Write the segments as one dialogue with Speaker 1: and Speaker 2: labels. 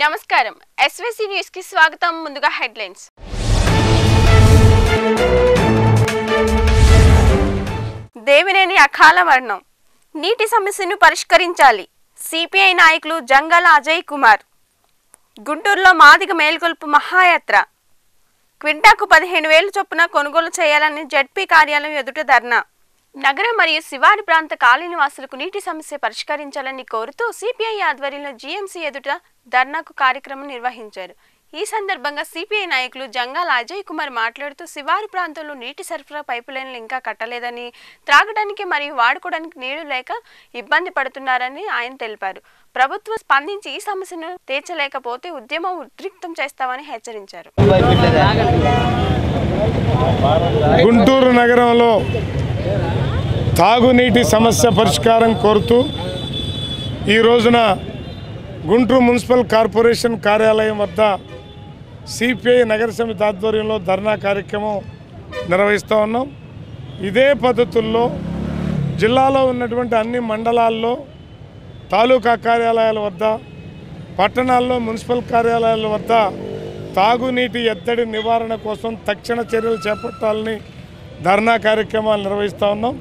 Speaker 1: నమస్కారం SVC news కి స్వాగతం ముందుగా హెడ్లైన్స్ దేవినేని అకాల మరణం నీటి సమస్యను పరిష్కరించాలి సిపిఐ నాయకులు జంగాల అజయ్ కుమార్ గుంటూరులో మాదిగ మేల్కొల్పు మహాయాత్ర క్వింటాకు పదిహేను వేలు చొప్పున కొనుగోలు చేయాలని జడ్పీ కార్యాలయం ఎదుట ధర్నా నగర మరియు శివారి ప్రాంత కాలనీవాసులకు నీటి సమస్య పరిష్కరించాలని కోరుతూ సిపిఐ ఆధ్వర్యంలో జీఎంసీ ఎదుట ధర్నాకు కార్యక్రమం నిర్వహించారు ఈ సందర్భంగా సిపిఐ నాయకులు జంగాల అజయ్ కుమార్ మాట్లాడుతూ శివారు ప్రాంతంలో నీటి సరఫరా పైపు లైన్లు ఇంకా కట్టలేదని త్రాగడానికి మరియు వాడుకోవడానికి నీళ్లు లేక ఇబ్బంది పడుతున్నారని ఆయన తెలిపారు ప్రభుత్వం స్పందించి ఈ సమస్యను తీర్చలేకపోతే ఉద్యమం ఉద్రిక్తం చేస్తామని హెచ్చరించారు
Speaker 2: గుంటూరు నగరంలో తాగునీటి సమస్య పరిష్కారం కోరుతూ ఈ రోజున గుంటూరు మున్సిపల్ కార్పొరేషన్ కార్యాలయం వద్ద సిపిఐ నగర సమితి ఆధ్వర్యంలో ధర్నా కార్యక్రమం నిర్వహిస్తూ ఉన్నాం ఇదే పద్ధతుల్లో జిల్లాలో ఉన్నటువంటి అన్ని మండలాల్లో తాలూకా కార్యాలయాల వద్ద పట్టణాల్లో మున్సిపల్ కార్యాలయాల వద్ద తాగునీటి ఎద్దడి నివారణ కోసం తక్షణ చర్యలు చేపట్టాలని ధర్నా కార్యక్రమాలు నిర్వహిస్తూ ఉన్నాం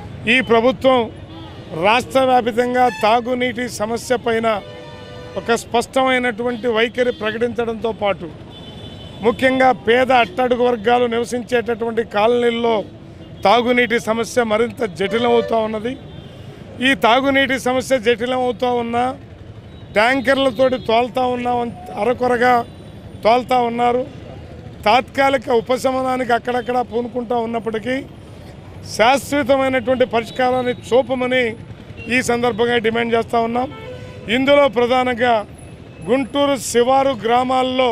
Speaker 2: ఈ ప్రభుత్వం రాష్ట్ర వ్యాపితంగా తాగునీటి సమస్య పైన ఒక స్పష్టమైనటువంటి వైఖరి ప్రకటించడంతో పాటు ముఖ్యంగా పేద అట్టడుగు వర్గాలు నివసించేటటువంటి కాలనీల్లో తాగునీటి సమస్య మరింత జటిలమవుతూ ఉన్నది ఈ తాగునీటి సమస్య జటిలమవుతూ ఉన్నా ట్యాంకర్లతోటి తోలుతా ఉన్నాం అరకొరగా తోలుతా ఉన్నారు తాత్కాలిక ఉపశమనానికి అక్కడక్కడ పూనుకుంటూ ఉన్నప్పటికీ శాశ్వతమైనటువంటి పరిష్కారాన్ని చూపమని ఈ సందర్భంగా డిమాండ్ చేస్తూ ఉన్నాం ఇందులో ప్రధానంగా గుంటూరు శివారు గ్రామాల్లో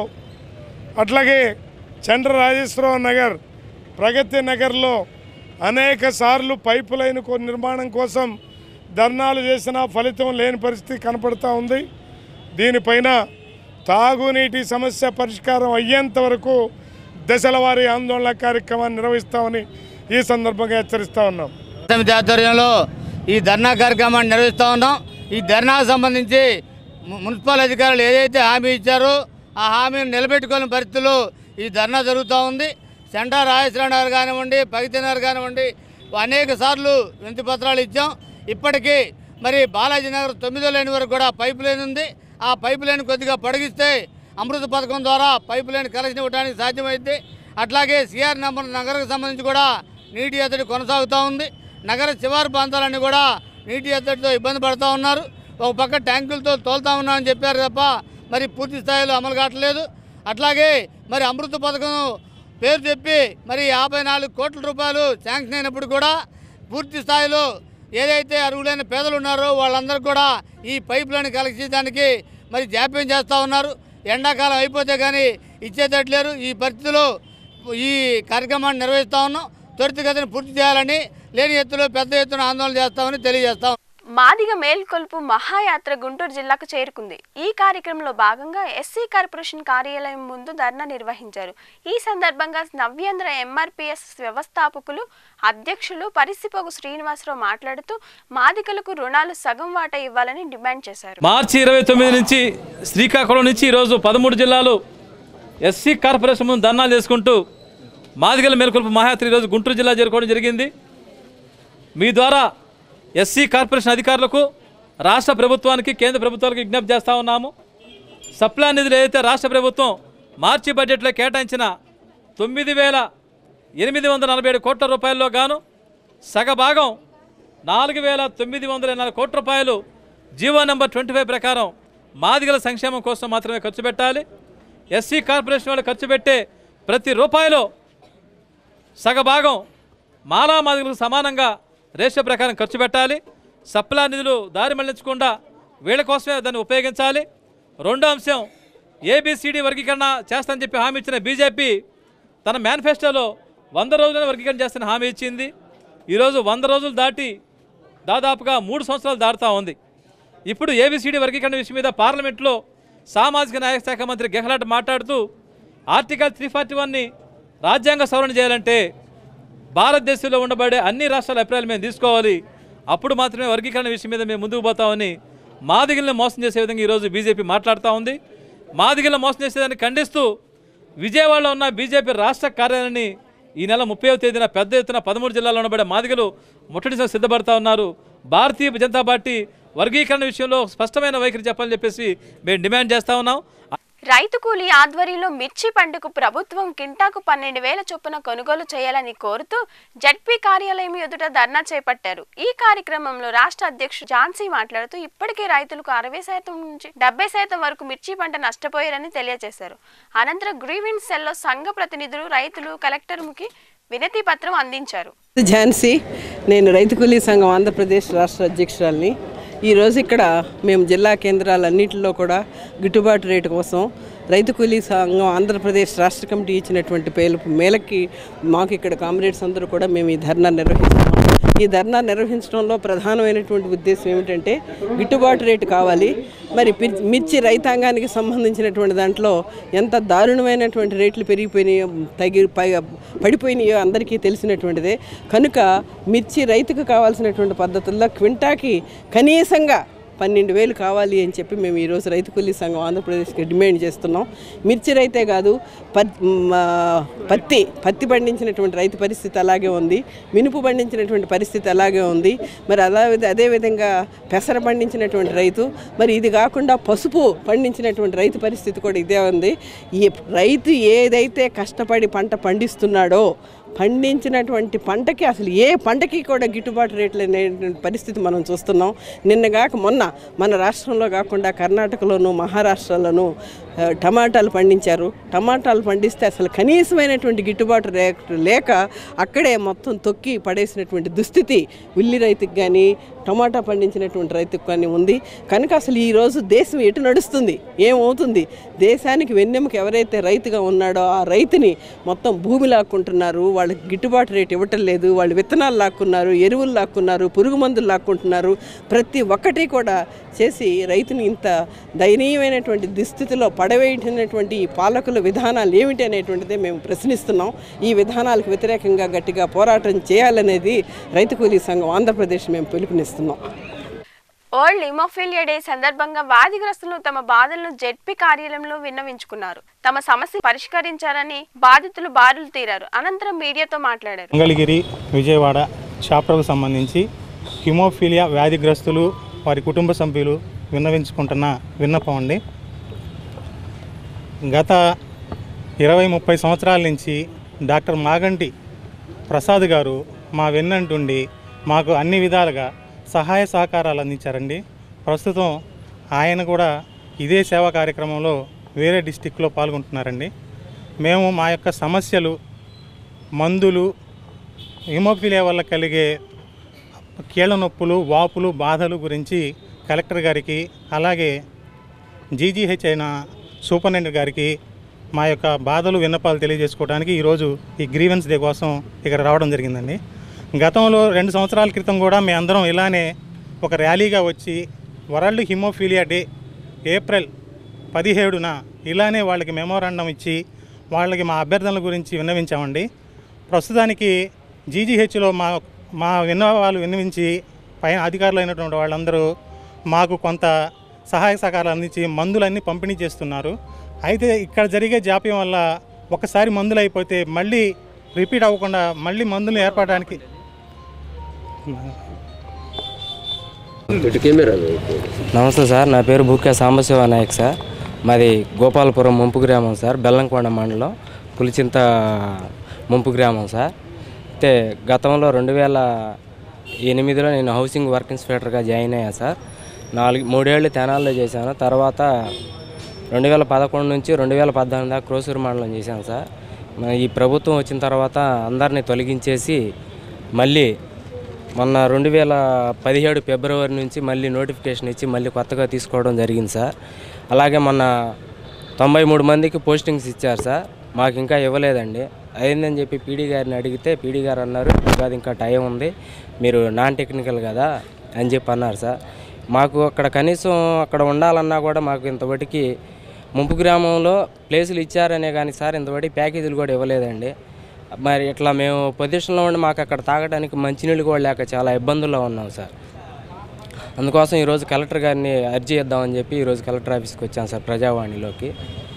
Speaker 2: అట్లాగే చంద్రరాజేశ్వరరావు నగర్ ప్రగతి నగర్లో అనేక సార్లు పైపు లైన్ కో- నిర్మాణం కోసం ధర్నాలు చేసినా ఫలితం లేని పరిస్థితి కనపడుతూ ఉంది దీనిపైన తాగునీటి సమస్య పరిష్కారం అయ్యేంత వరకు దశలవారీ ఆందోళన కార్యక్రమాన్ని నిర్వహిస్తామని ఈ సందర్భంగా హెచ్చరిస్తా ఉన్నాం
Speaker 3: సమితి ఆధ్వర్యంలో ఈ ధర్నా కార్యక్రమాన్ని నిర్వహిస్తూ ఉన్నాం ఈ ధర్నాకు సంబంధించి ము- మున్సిపల్ అధికారులు ఏదైతే హామీ ఇచ్చారో ఆ హామీని నిలబెట్టుకోని పరిస్థితుల్లో ఈ ధర్నా జరుగుతూ ఉంది సెంటర్ రాజేశ్వర నగర్ కానివ్వండి పగితి నగర్ కానివ్వండి అనేక సార్లు వినతి పత్రాలు ఇచ్చాం ఇప్పటికీ మరి బాలాజీ నగర్ తొమ్మిదో లైన్ వరకు కూడా పైప్ లైన్ ఉంది ఆ పైప్ లైన్ కొద్దిగా పొడిగిస్తే అమృత పథకం ద్వారా పైప్ లైన్ కలెక్షన్ ఇవ్వడానికి సాధ్యమైంది అట్లాగే సిఆర్ నంబర్ నగరకు సంబంధించి కూడా నీటి ఎద్దడి కొనసాగుతూ ఉంది నగర శివారు ప్రాంతాలన్నీ కూడా నీటి ఎద్దడితో ఇబ్బంది పడుతూ ఉన్నారు ఒక పక్క ట్యాంకులతో తోలుతా ఉన్నామని చెప్పారు తప్ప మరి పూర్తి స్థాయిలో అమలు కావట్లేదు అట్లాగే మరి అమృత పథకం పేరు చెప్పి మరి యాభై నాలుగు కోట్ల రూపాయలు శాంక్షన్ అయినప్పుడు కూడా పూర్తి స్థాయిలో ఏదైతే అర్హులైన పేదలు ఉన్నారో వాళ్ళందరికీ కూడా ఈ పైప్ లైన్ కలెక్ట్ చేయడానికి మరి జాప్యం చేస్తూ ఉన్నారు ఎండాకాలం అయిపోతే కానీ ఇచ్చేటట్లేరు ఈ పరిస్థితిలో ఈ కార్యక్రమాన్ని నిర్వహిస్తూ ఉన్నాం త్వరితగతిని పూర్తి చేయాలని లేని ఎత్తులో పెద్ద ఎత్తున ఆందోళన చేస్తామని తెలియజేస్తాం
Speaker 1: మాదిగ మేల్కొల్పు మహాయాత్ర గుంటూరు జిల్లాకు చేరుకుంది ఈ కార్యక్రమంలో భాగంగా ఎస్సీ కార్పొరేషన్ కార్యాలయం ముందు ధర్నా నిర్వహించారు ఈ సందర్భంగా నవ్యాంధ్ర ఎంఆర్పిఎస్ వ్యవస్థాపకులు అధ్యక్షులు పరిసిపోగు శ్రీనివాసరావు మాట్లాడుతూ మాదిగలకు రుణాలు సగం వాటా ఇవ్వాలని డిమాండ్ చేశారు
Speaker 4: మార్చి ఇరవై తొమ్మిది నుంచి శ్రీకాకుళం నుంచి ఈరోజు పదమూడు జిల్లాలు ఎస్సీ కార్పొరేషన్ ముందు ధర్నాలు చేసుకుంటూ మాదిగల మేల్కొల్పు మహాయాత్ర ఈరోజు గుంటూరు జిల్లా చేరుకోవడం జరిగింది మీ ద్వారా ఎస్సీ కార్పొరేషన్ అధికారులకు రాష్ట్ర ప్రభుత్వానికి కేంద్ర ప్రభుత్వాలకు విజ్ఞప్తి చేస్తూ ఉన్నాము సప్లా నిధులు ఏదైతే రాష్ట్ర ప్రభుత్వం మార్చి బడ్జెట్లో కేటాయించిన తొమ్మిది వేల ఎనిమిది వందల నలభై ఏడు కోట్ల రూపాయల్లో గాను సగభాగం నాలుగు వేల తొమ్మిది వందల నాలుగు కోట్ల రూపాయలు జీవో నెంబర్ ట్వంటీ ఫైవ్ ప్రకారం మాదిగల సంక్షేమం కోసం మాత్రమే ఖర్చు పెట్టాలి ఎస్సీ కార్పొరేషన్ వాళ్ళు ఖర్చు పెట్టే ప్రతి రూపాయిలో సగభాగం మాలా మాదిగలకు సమానంగా రేషియో ప్రకారం ఖర్చు పెట్టాలి సప్లా నిధులు దారి మళ్లించకుండా వీళ్ళ కోసమే దాన్ని ఉపయోగించాలి రెండో అంశం ఏబిసిడి వర్గీకరణ చేస్తానని చెప్పి హామీ ఇచ్చిన బీజేపీ తన మేనిఫెస్టోలో వంద రోజులను వర్గీకరణ చేస్తానని హామీ ఇచ్చింది ఈరోజు వంద రోజులు దాటి దాదాపుగా మూడు సంవత్సరాలు దాటుతూ ఉంది ఇప్పుడు ఏబిసిడి వర్గీకరణ విషయం మీద పార్లమెంట్లో సామాజిక న్యాయ శాఖ మంత్రి గెహ్లాట్ మాట్లాడుతూ ఆర్టికల్ త్రీ ఫార్టీ వన్ని రాజ్యాంగ సవరణ చేయాలంటే భారతదేశంలో ఉండబడే అన్ని రాష్ట్రాల అభిప్రాయాలు మేము తీసుకోవాలి అప్పుడు మాత్రమే వర్గీకరణ విషయం మీద మేము ముందుకు పోతామని మాదిగల్ని మోసం చేసే విధంగా ఈరోజు బీజేపీ మాట్లాడుతూ ఉంది మాదిగల మోసం చేసేదాన్ని ఖండిస్తూ విజయవాడలో ఉన్న బీజేపీ రాష్ట్ర కార్యాలయాన్ని ఈ నెల ముప్పైవ తేదీన పెద్ద ఎత్తున పదమూడు జిల్లాల్లో ఉండబడే మాదిగలు ముట్టడి సిద్ధపడతా ఉన్నారు భారతీయ జనతా పార్టీ వర్గీకరణ విషయంలో స్పష్టమైన వైఖరి చెప్పాలని చెప్పేసి మేము డిమాండ్ చేస్తా ఉన్నాం
Speaker 1: రైతు కూలీ ఆధ్వర్యంలో మిర్చి పంటకు ప్రభుత్వం కింటాకు పన్నెండు వేల చొప్పున కొనుగోలు చేయాలని కోరుతూ జడ్పీ కార్యాలయం ఎదుట ధర్నా చేపట్టారు ఈ కార్యక్రమంలో రాష్ట్ర అధ్యక్షుడు ఝాన్సీ మాట్లాడుతూ ఇప్పటికే రైతులకు అరవై శాతం నుంచి డెబ్బై శాతం వరకు మిర్చి పంట నష్టపోయారని తెలియజేశారు అనంతరం గ్రీవెన్స్ సెల్లో సంఘ ప్రతినిధులు రైతులు కలెక్టర్కి వినతి పత్రం అందించారు
Speaker 5: ఝాన్సీ నేను రైతు కూలీ సంఘం ఆంధ్రప్రదేశ్ రాష్ట్ర అధ్యక్షురాలిని ఈరోజు ఇక్కడ మేము జిల్లా కేంద్రాలన్నింటిలో కూడా గిట్టుబాటు రేటు కోసం రైతు కూలీ సంఘం ఆంధ్రప్రదేశ్ రాష్ట్ర కమిటీ ఇచ్చినటువంటి పేలుపు మేలకి మాకు ఇక్కడ కామ్రేడ్స్ అందరూ కూడా మేము ఈ ధర్నా నిర్వహిస్తున్నాం ఈ ధర్నా నిర్వహించడంలో ప్రధానమైనటువంటి ఉద్దేశం ఏమిటంటే గిట్టుబాటు రేటు కావాలి మరి పిర్- మిర్చి రైతాంగానికి సంబంధించినటువంటి దాంట్లో ఎంత దారుణమైనటువంటి రేట్లు పెరిగిపోయినాయో తగి పై- పడిపోయినాయో అందరికీ తెలిసినటువంటిదే కనుక మిర్చి రైతుకు కావాల్సినటువంటి పద్ధతుల్లో క్వింటాకి కనీసంగా పన్నెండు వేలు కావాలి అని చెప్పి మేము ఈరోజు రైతు కూలీ సంఘం ఆంధ్రప్రదేశ్కి డిమాండ్ చేస్తున్నాం మిర్చి రైతే కాదు పత్ మ్, ఆ, పత్తి పత్తి పండించినటువంటి రైతు పరిస్థితి అలాగే ఉంది మినుపు పండించినటువంటి పరిస్థితి అలాగే ఉంది మరి అలా అదేవిధంగా పెసర పండించినటువంటి రైతు మరి ఇది కాకుండా పసుపు పండించినటువంటి రైతు పరిస్థితి కూడా ఇదే ఉంది ఈ రైతు ఏదైతే కష్టపడి పంట పండిస్తున్నాడో పండించినటువంటి పంటకి అసలు ఏ పంటకి కూడా గిట్టుబాటు రేట్లు అనేటువంటి పరిస్థితి మనం చూస్తున్నాం నిన్నగాక మొన్న మన రాష్ట్రంలో కాకుండా కర్ణాటకలోను మహారాష్ట్రలోను ఆ, టమాటాలు పండించారు టమాటాలు పండిస్తే అసలు కనీసమైనటువంటి గిట్టుబాటు రేటు లేక అక్కడే మొత్తం తొక్కి పడేసినటువంటి దుస్థితి ఉల్లి రైతుకి కానీ టమాటా పండించినటువంటి రైతుకు కానీ ఉంది కనుక అసలు ఈరోజు దేశం ఎటు నడుస్తుంది ఏమవుతుంది దేశానికి వెన్నెముక ఎవరైతే రైతుగా ఉన్నాడో ఆ రైతుని మొత్తం భూమి లాక్కుంటున్నారు వాళ్ళకి గిట్టుబాటు రేటు ఇవ్వటం లేదు వాళ్ళు విత్తనాలు లాక్కున్నారు ఎరువులు లాక్కున్నారు పురుగు మందులు లాక్కుంటున్నారు ప్రతి ఒక్కటి కూడా చేసి రైతుని ఇంత దయనీయమైనటువంటి దుస్థితిలో పడవేయటినటువంటి ఈ పాలకుల విధానాలు ఏమిటి అనేటువంటిదే మేము ప్రశ్నిస్తున్నాం ఈ విధానాలకు వ్యతిరేకంగా గట్టిగా పోరాటం చేయాలనేది రైతు కూలీ సంఘం ఆంధ్రప్రదేశ్ మేము పిలుపునిస్తున్నాం
Speaker 1: వరల్డ్ హిమోఫీలియా డే సందర్భంగా వ్యాధిగ్రస్తులు తమ బాధలను జెడ్పీ కార్యాలయంలో విన్నవించుకున్నారు తమ సమస్య పరిష్కరించాలని బాధితులు బారులు తీరారు అనంతరం మీడియాతో మాట్లాడారు
Speaker 6: మంగళగిరి విజయవాడ చాప్టర్కు సంబంధించి హిమోఫీలియా వ్యాధిగ్రస్తులు వారి కుటుంబ సభ్యులు విన్నవించుకుంటున్న విన్నపం అండి గత ఇరవై ముప్పై సంవత్సరాల నుంచి డాక్టర్ మాగంటి ప్రసాద్ గారు మా వెన్నంటుండి మాకు అన్ని విధాలుగా సహాయ సహకారాలు అందించారండి ప్రస్తుతం ఆయన కూడా ఇదే సేవా కార్యక్రమంలో వేరే డిస్టిక్లో పాల్గొంటున్నారండి మేము మా యొక్క సమస్యలు మందులు హిమోఫిలియా వల్ల కలిగే కీళ్ళ నొప్పులు వాపులు బాధలు గురించి కలెక్టర్ గారికి అలాగే జీజీహెచ్ అయిన సూపరింటెండెంట్ గారికి మా యొక్క బాధలు విన్నపాలు తెలియజేసుకోవడానికి ఈరోజు ఈ గ్రీవెన్స్ డే కోసం ఇక్కడ రావడం జరిగిందండి గతంలో రెండు సంవత్సరాల క్రితం కూడా మీ అందరం ఇలానే ఒక ర్యాలీగా వచ్చి వరల్డ్ హిమోఫీలియా డే ఏప్రిల్ పదిహేడున ఇలానే వాళ్ళకి మెమోరాండం ఇచ్చి వాళ్ళకి మా అభ్యర్థనల గురించి విన్నవించామండి ప్రస్తుతానికి జీజీహెచ్లో మా మా విన్నవాళ్ళు విన్నవించి పైన అధికారులు అయినటువంటి వాళ్ళందరూ మాకు కొంత సహాయ సహకారాలు అందించి మందులన్నీ పంపిణీ చేస్తున్నారు అయితే ఇక్కడ జరిగే జాప్యం వల్ల ఒకసారి మందులు అయిపోతే మళ్ళీ రిపీట్ అవ్వకుండా మళ్ళీ మందులు ఏర్పడడానికి
Speaker 7: నమస్తే సార్ నా పేరు బుక్కే సాంబశివ నాయక్ సార్ మాది గోపాలపురం ముంపు గ్రామం సార్ బెల్లంకొండ మండలం పులిచింత ముంపు గ్రామం సార్ అయితే గతంలో రెండు వేల ఎనిమిదిలో నేను హౌసింగ్ వర్క్ ఇన్స్పెక్టర్గా జాయిన్ అయ్యాను సార్ నాలుగు మూడేళ్ళు తెనాల్లో చేశాను తర్వాత రెండు వేల పదకొండు నుంచి రెండు వేల పద్నాలుగు దాకా క్రోసూరు మండలం చేశాను సార్ మన ఈ ప్రభుత్వం వచ్చిన తర్వాత అందరినీ తొలగించేసి మళ్ళీ మొన్న రెండు వేల పదిహేడు ఫిబ్రవరి నుంచి మళ్ళీ నోటిఫికేషన్ ఇచ్చి మళ్ళీ కొత్తగా తీసుకోవడం జరిగింది సార్ అలాగే మొన్న తొంభై మూడు మందికి పోస్టింగ్స్ ఇచ్చారు సార్ మాకు ఇంకా ఇవ్వలేదండి అయిందని చెప్పి పీడీ గారిని అడిగితే పీడీ గారు అన్నారు కాదు ఇంకా టైం ఉంది మీరు నాన్ టెక్నికల్ కదా అని చెప్పి అన్నారు సార్ మాకు అక్కడ కనీసం అక్కడ ఉండాలన్నా కూడా మాకు ఇంతవరకు ముంపు గ్రామంలో ప్లేసులు ఇచ్చారనే కానీ సార్ ఇంతవరకు ప్యాకేజీలు కూడా ఇవ్వలేదండి మరి ఇట్లా మేము పొజిషన్లో ఉండి మాకు అక్కడ తాగడానికి మంచినీళ్ళు కూడా లేక చాలా ఇబ్బందుల్లో ఉన్నాం సార్ అందుకోసం ఈరోజు కలెక్టర్ గారిని అర్జీ ఇద్దామని చెప్పి ఈరోజు కలెక్టర్ ఆఫీస్కి వచ్చాను సార్ ప్రజావాణిలోకి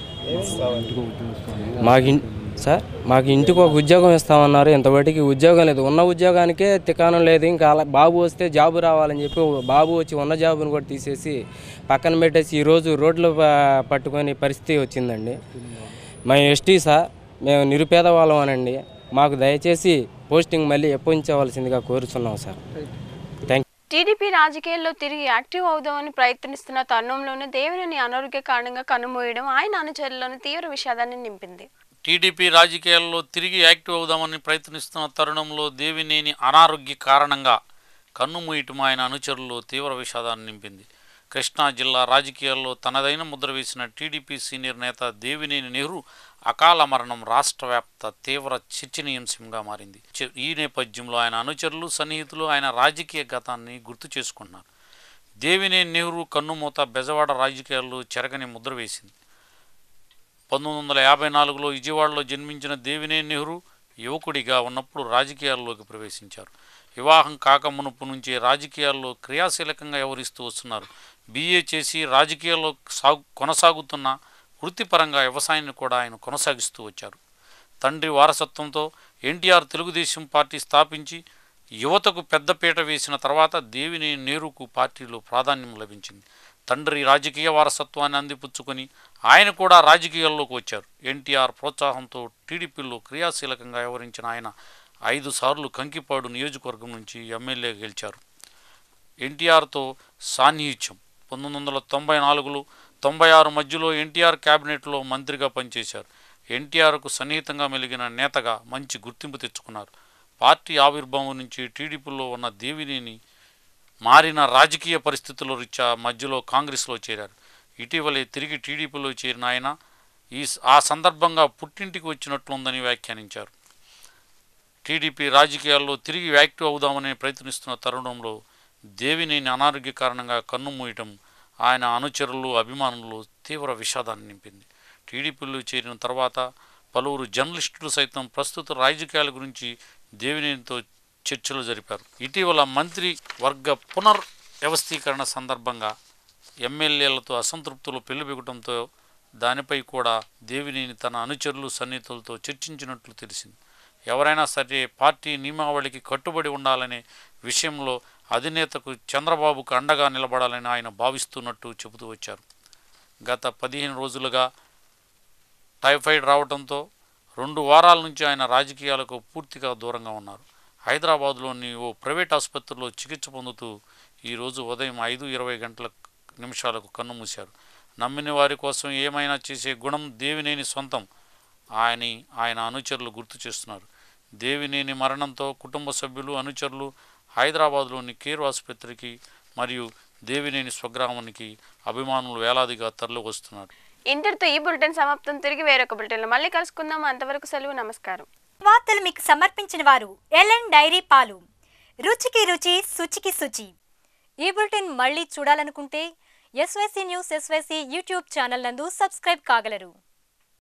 Speaker 7: మాకు ఇన్- సార్ మాకు ఇంటికి ఒక ఉద్యోగం ఇస్తామన్నారు ఇంతవరకు ఉద్యోగం లేదు ఉన్న ఉద్యోగానికే తికానం లేదు ఇంకా అలా బాబు వస్తే జాబు రావాలని చెప్పి బాబు వచ్చి ఉన్న జాబుని కూడా తీసేసి పక్కన పెట్టేసి ఈరోజు రోడ్లు ప- పట్టుకొని పరిస్థితి వచ్చిందండి మేము ఎస్టీ సార్ మేము నిరుపేద వాళ్ళం అనండి మాకు దయచేసి పోస్టింగ్ మళ్ళీ ఎప్పించవలసిందిగా కోరుతున్నాం సార్ థ్యాంక్
Speaker 1: టీడీపీ రాజకీయాల్లో తిరిగి యాక్టివ్ అవుదామని ప్రయత్నిస్తున్న తరుణంలోనే దేవినేని అనారోగ్య కారణంగా కన్నుమూయడం ఆయన అనుచరులను తీవ్ర విషాదాన్ని నింపింది
Speaker 8: టీడీపీ రాజకీయాల్లో తిరిగి యాక్టివ్ అవుదామని ప్రయత్నిస్తున్న తరుణంలో దేవినేని అనారోగ్య కారణంగా కన్నుమూయటం ఆయన అనుచరులు తీవ్ర విషాదాన్ని నింపింది కృష్ణా జిల్లా రాజకీయాల్లో తనదైన ముద్ర వేసిన టీడీపీ సీనియర్ నేత దేవినేని నెహ్రూ అకాల మరణం రాష్ట్ర వ్యాప్త తీవ్ర చర్చనీయాంశంగా మారింది చె- ఈ నేపథ్యంలో ఆయన అనుచరులు సన్నిహితులు ఆయన రాజకీయ గతాన్ని గుర్తు చేసుకున్నారు దేవినేని నెహ్రూ కన్నుమూత బెజవాడ రాజకీయాల్లో చెరగని ముద్ర వేసింది పంతొమ్మిది వందల యాభై నాలుగులో విజయవాడలో జన్మించిన దేవినేని నెహ్రూ యువకుడిగా ఉన్నప్పుడు రాజకీయాల్లోకి ప్రవేశించారు వివాహం కాక మునుపు నుంచే రాజకీయాల్లో క్రియాశీలకంగా వ్యవహరిస్తూ వస్తున్నారు బీఏ చేసి రాజకీయాల్లో సాగు కొనసాగుతున్న వృత్తిపరంగా వ్యవసాయాన్ని కూడా ఆయన కొనసాగిస్తూ వచ్చారు తండ్రి వారసత్వంతో ఎన్టీఆర్ తెలుగుదేశం పార్టీ స్థాపించి యువతకు పెద్దపీట వేసిన తర్వాత దేవినేని నెహ్రూకు పార్టీలో ప్రాధాన్యం లభించింది తండ్రి రాజకీయ వారసత్వాన్ని అందిపుచ్చుకొని ఆయన కూడా రాజకీయాల్లోకి వచ్చారు ఎన్టీఆర్ ప్రోత్సాహంతో టీడీపీలో క్రియాశీలకంగా వ్యవహరించిన ఆయన ఐదు సార్లు కంకిపాడు నియోజకవర్గం నుంచి ఎమ్మెల్యే గెలిచారు ఎన్టీఆర్తో సాన్నిహిత్యం పంతొమ్మిది వందల తొంభై నాలుగులో తొంభై ఆరు మధ్యలో ఎన్టీఆర్ క్యాబినెట్లో మంత్రిగా పనిచేశారు ఎన్టీఆర్కు సన్నిహితంగా మెలిగిన నేతగా మంచి గుర్తింపు తెచ్చుకున్నారు పార్టీ ఆవిర్భావం నుంచి టీడీపీలో ఉన్న దేవినేని మారిన రాజకీయ పరిస్థితుల రీత్యా మధ్యలో కాంగ్రెస్లో చేరారు ఇటీవలే తిరిగి టీడీపీలో చేరిన ఆయన ఈ ఆ సందర్భంగా పుట్టింటికి వచ్చినట్లుందని వ్యాఖ్యానించారు టీడీపీ రాజకీయాల్లో తిరిగి యాక్టివ్ అవుదామని ప్రయత్నిస్తున్న తరుణంలో దేవినేని అనారోగ్య కారణంగా కన్నుమూయటం ఆయన అనుచరులు అభిమానులు తీవ్ర విషాదాన్ని నింపింది టీడీపీలో చేరిన తర్వాత పలువురు జర్నలిస్టులు సైతం ప్రస్తుత రాజకీయాల గురించి దేవినేనితో చర్చలు జరిపారు ఇటీవల మంత్రి వర్గ పునర్ వ్యవస్థీకరణ సందర్భంగా ఎమ్మెల్యేలతో అసంతృప్తులు పెళ్లిబెగటంతో దానిపై కూడా దేవినేని తన అనుచరులు సన్నిహితులతో చర్చించినట్లు తెలిసింది ఎవరైనా సరే పార్టీ నియమావళికి కట్టుబడి ఉండాలనే విషయంలో అధినేతకు చంద్రబాబుకు అండగా నిలబడాలని ఆయన భావిస్తున్నట్టు చెబుతూ వచ్చారు గత పదిహేను రోజులుగా టైఫాయిడ్ రావడంతో రెండు వారాల నుంచి ఆయన రాజకీయాలకు పూర్తిగా దూరంగా ఉన్నారు హైదరాబాద్లోని ఓ ప్రైవేట్ ఆసుపత్రిలో చికిత్స పొందుతూ ఈరోజు ఉదయం ఐదు ఇరవై గంటల నిమిషాలకు కన్నుమూశారు నమ్మిన వారి కోసం ఏమైనా చేసే గుణం దేవినేని సొంతం ఆయన ఆయన అనుచరులు గుర్తు చేస్తున్నారు దేవినేని మరణంతో కుటుంబ సభ్యులు అనుచరులు హైదరాబాద్లోని కేర్ ఆసుపత్రికి మరియు దేవినేని స్వగ్రామానికి అభిమానులు వేలాదిగా తరలి వస్తున్నారు
Speaker 1: ఇంతటితో ఈ బులెటిన్ సమాప్తం తిరిగి వేరొక బులెటిన్లో మళ్ళీ కలుసుకుందాం అంతవరకు సెలవు నమస్కారం
Speaker 9: వార్తలు మీకు సమర్పించిన వారు ఎల్ఎన్ డైరీ పాలు రుచికి రుచి శుచికి శుచి ఈ బులెటిన్ మళ్ళీ చూడాలనుకుంటే SYC news SYC YouTube channel నందు సబ్స్క్రైబ్ కాగలరు